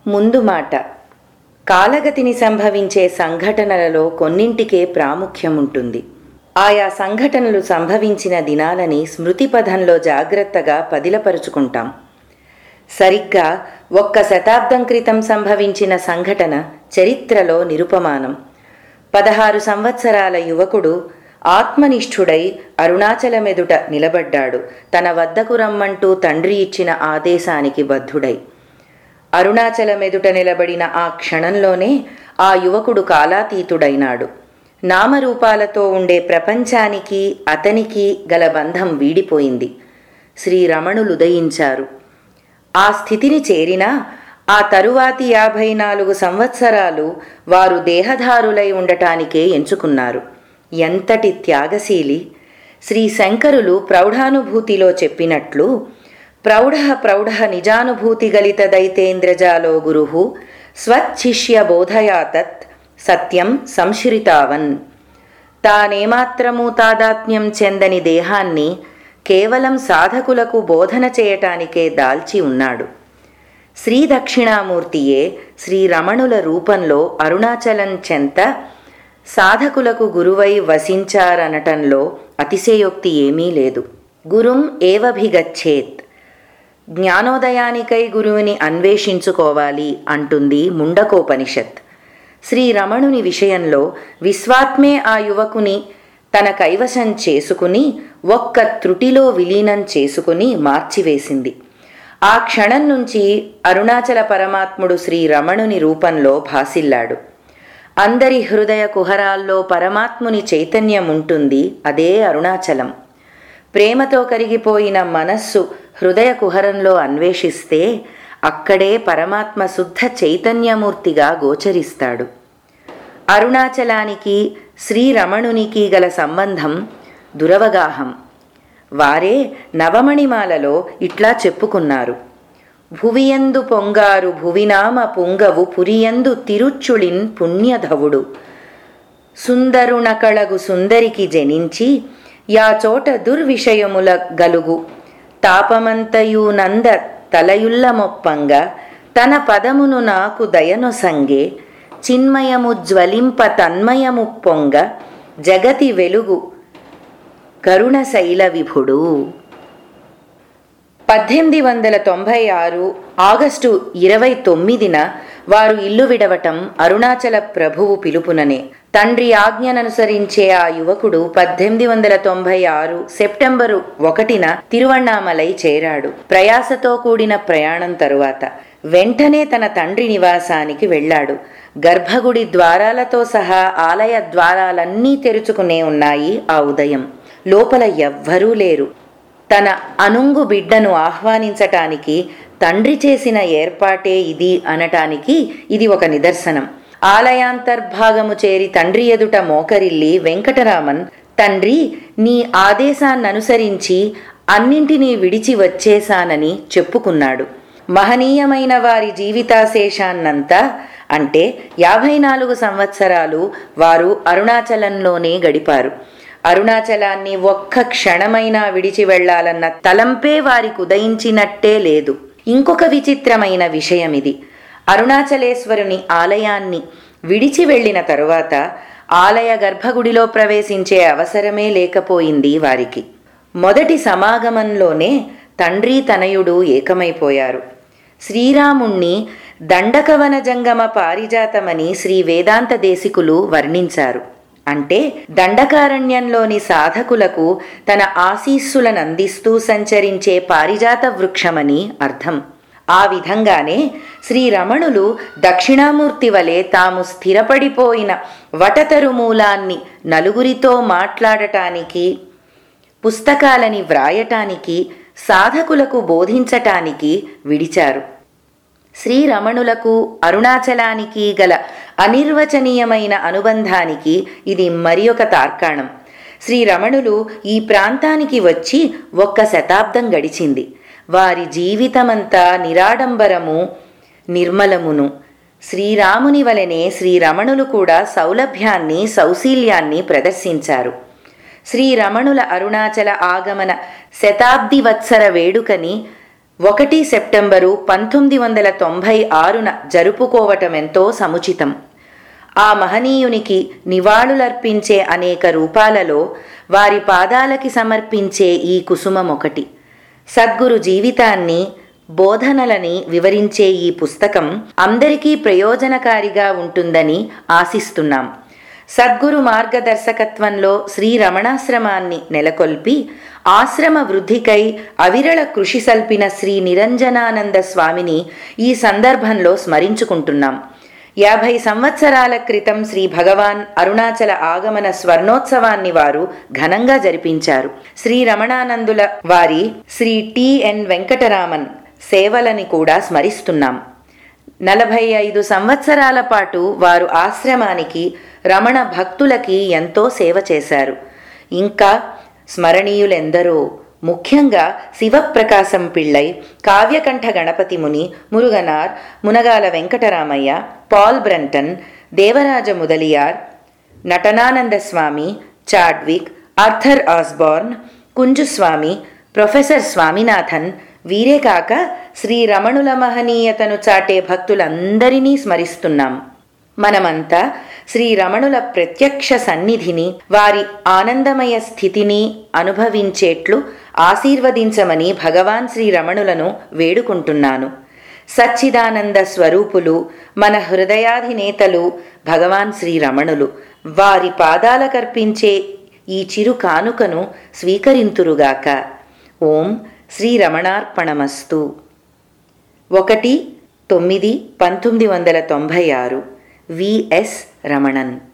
ముందు మాట కాలగతిని సంభవించే సంఘటనలలో కొన్నింటికే ప్రాముఖ్యం ఉంటుంది ఆయా సంఘటనలు సంభవించిన దినాలని స్మృతిపథంలో జాగ్రత్తగా పదిలపరుచుకుంటాం సరిగ్గా ఒక్క శతాబ్దం క్రితం సంభవించిన సంఘటన చరిత్రలో నిరుపమానం పదహారు సంవత్సరాల యువకుడు ఆత్మనిష్ఠుడై అరుణాచలమెదుట నిలబడ్డాడు తన వద్దకు రమ్మంటూ తండ్రి ఇచ్చిన ఆదేశానికి బద్ధుడై అరుణాచలమెదుట నిలబడిన ఆ క్షణంలోనే ఆ యువకుడు కాలాతీతుడైనాడు నామరూపాలతో ఉండే ప్రపంచానికి అతనికి గల బంధం వీడిపోయింది శ్రీరమణులు ఉదయించారు ఆ స్థితిని చేరినా ఆ తరువాతి యాభై నాలుగు సంవత్సరాలు వారు దేహధారులై ఉండటానికే ఎంచుకున్నారు ఎంతటి త్యాగశీలి శ్రీ శంకరులు ప్రౌఢానుభూతిలో చెప్పినట్లు ప్రౌఢ ప్రౌఢ నిజానుభూతి గలితదైతేంద్రజాలో గురు స్వచ్ఛిష్య బోధయాతత్ సత్యం సంశ్రితావన్ తానేమాత్రము తాదాత్మ్యం చెందని దేహాన్ని కేవలం సాధకులకు బోధన చేయటానికే దాల్చి ఉన్నాడు శ్రీ దక్షిణామూర్తియే శ్రీరమణుల రూపంలో అరుణాచలం చెంత సాధకులకు గురువై వసించారనటంలో అతిశయోక్తి ఏమీ లేదు గురుం ఏవభిగచ్చేత్ జ్ఞానోదయానికై గురువుని అన్వేషించుకోవాలి అంటుంది ముండకోపనిషత్ శ్రీరమణుని విషయంలో విశ్వాత్మే ఆ యువకుని తన కైవశం చేసుకుని ఒక్క త్రుటిలో విలీనం చేసుకుని మార్చివేసింది ఆ క్షణం నుంచి అరుణాచల పరమాత్ముడు శ్రీరమణుని రూపంలో భాసిల్లాడు అందరి హృదయ కుహరాల్లో పరమాత్ముని చైతన్యం ఉంటుంది అదే అరుణాచలం ప్రేమతో కరిగిపోయిన మనస్సు హృదయ కుహరంలో అన్వేషిస్తే అక్కడే పరమాత్మ శుద్ధ చైతన్యమూర్తిగా గోచరిస్తాడు అరుణాచలానికి శ్రీరమణునికి గల సంబంధం దురవగాహం వారే నవమణిమాలలో ఇట్లా చెప్పుకున్నారు భువియందు పొంగారు భువినామ పుంగవు పురియందు తిరుచుళిన్ పుణ్యధవుడు సుందరునకళగు సుందరికి జనించి యా చోట దుర్విషయముల గలుగు తాపమంతయు నంద తలయుల్ల మొప్పంగా తన పదమును నాకు దయనొసంగే చిన్మయము జ్వలింప తన్మయము పొంగ జగతి వెలుగు కరుణశైల విభుడు పద్దెనిమిది వందల తొంభై ఆరు ఆగస్టు ఇరవై తొమ్మిదిన వారు ఇల్లు విడవటం అరుణాచల ప్రభువు పిలుపుననే తండ్రి ఆజ్ఞననుసరించే ఆ యువకుడు పద్దెనిమిది వందల తొంభై ఆరు సెప్టెంబరు ఒకటిన తిరువణ్ణామలై చేరాడు ప్రయాసతో కూడిన ప్రయాణం తరువాత వెంటనే తన తండ్రి నివాసానికి వెళ్ళాడు గర్భగుడి ద్వారాలతో సహా ఆలయ ద్వారాలన్నీ తెరుచుకునే ఉన్నాయి ఆ ఉదయం లోపల ఎవ్వరూ లేరు తన అనుంగు బిడ్డను ఆహ్వానించటానికి తండ్రి చేసిన ఏర్పాటే ఇది అనటానికి ఇది ఒక నిదర్శనం ఆలయాంతర్భాగము చేరి తండ్రి ఎదుట మోకరిల్లి వెంకటరామన్ తండ్రి నీ ఆదేశాన్ననుసరించి అన్నింటినీ విడిచి వచ్చేశానని చెప్పుకున్నాడు మహనీయమైన వారి జీవితాశేషాన్నంతా అంటే యాభై నాలుగు సంవత్సరాలు వారు అరుణాచలంలోనే గడిపారు అరుణాచలాన్ని ఒక్క క్షణమైనా విడిచి వెళ్లాలన్న తలంపే వారికి ఉదయించినట్టే లేదు ఇంకొక విచిత్రమైన విషయం ఇది అరుణాచలేశ్వరుని ఆలయాన్ని విడిచి వెళ్ళిన తరువాత ఆలయ గర్భగుడిలో ప్రవేశించే అవసరమే లేకపోయింది వారికి మొదటి సమాగమంలోనే తండ్రి తనయుడు ఏకమైపోయారు శ్రీరాముణ్ణి దండకవన జంగమ పారిజాతమని శ్రీ వేదాంత దేశికులు వర్ణించారు అంటే దండకారణ్యంలోని సాధకులకు తన ఆశీస్సులను అందిస్తూ సంచరించే పారిజాత వృక్షమని అర్థం ఆ విధంగానే శ్రీరమణులు దక్షిణామూర్తి వలె తాము స్థిరపడిపోయిన వటతరు మూలాన్ని నలుగురితో మాట్లాడటానికి పుస్తకాలని వ్రాయటానికి సాధకులకు బోధించటానికి విడిచారు శ్రీరమణులకు అరుణాచలానికి గల అనిర్వచనీయమైన అనుబంధానికి ఇది మరి ఒక తార్కాణం శ్రీరమణులు ఈ ప్రాంతానికి వచ్చి ఒక్క శతాబ్దం గడిచింది వారి జీవితమంతా నిరాడంబరము నిర్మలమును శ్రీరాముని వలనే శ్రీరమణులు కూడా సౌలభ్యాన్ని సౌశీల్యాన్ని ప్రదర్శించారు శ్రీరమణుల అరుణాచల ఆగమన శతాబ్ది వత్సర వేడుకని ఒకటి సెప్టెంబరు పంతొమ్మిది వందల తొంభై ఆరున జరుపుకోవటమెంతో సముచితం ఆ మహనీయునికి నివాళులర్పించే అనేక రూపాలలో వారి పాదాలకి సమర్పించే ఈ కుసుమం ఒకటి సద్గురు జీవితాన్ని బోధనలని వివరించే ఈ పుస్తకం అందరికీ ప్రయోజనకారిగా ఉంటుందని ఆశిస్తున్నాం సద్గురు మార్గదర్శకత్వంలో శ్రీ రమణాశ్రమాన్ని నెలకొల్పి ఆశ్రమ వృద్ధికై అవిరళ కృషి సల్పిన శ్రీ నిరంజనానంద స్వామిని ఈ సందర్భంలో స్మరించుకుంటున్నాం యాభై సంవత్సరాల క్రితం శ్రీ భగవాన్ అరుణాచల ఆగమన స్వర్ణోత్సవాన్ని వారు ఘనంగా జరిపించారు శ్రీ రమణానందుల వారి శ్రీ టిఎన్ వెంకటరామన్ సేవలని కూడా స్మరిస్తున్నాం నలభై ఐదు సంవత్సరాల పాటు వారు ఆశ్రమానికి రమణ భక్తులకి ఎంతో సేవ చేశారు ఇంకా స్మరణీయులెందరో ముఖ్యంగా Sivaprakasam Pillai Kavyakantha Ganapati Muni Muruganar Munagala Venkataramaiah Paul Brunton Devaraja Mudaliar Natanananda Swami Chadwick Arthur Osborne Kunjuswami professor Swaminathan వీరే కాక శ్రీ రమణుల మహనీయతను చాటే భక్తులందరినీ స్మరిస్తున్నాం మనమంతా శ్రీ రమణుల ప్రత్యక్ష సన్నిధిని వారి ఆనందమయ స్థితిని అనుభవించేట్లు ఆశీర్వదించమని భగవాన్ శ్రీ రమణులను వేడుకుంటున్నాను సచ్చిదానంద స్వరూపులు మన హృదయాధినేతలు భగవాన్ శ్రీ రమణులు వారి పాదాలకర్పించే ఈ చిరు కానుకను స్వీకరింతురుగాక ఓం శ్రీరమణార్పణమస్తు ఒకటి తొమ్మిది పంతొమ్మిది వందల తొంభై ఆరు విఎస్ రమణన్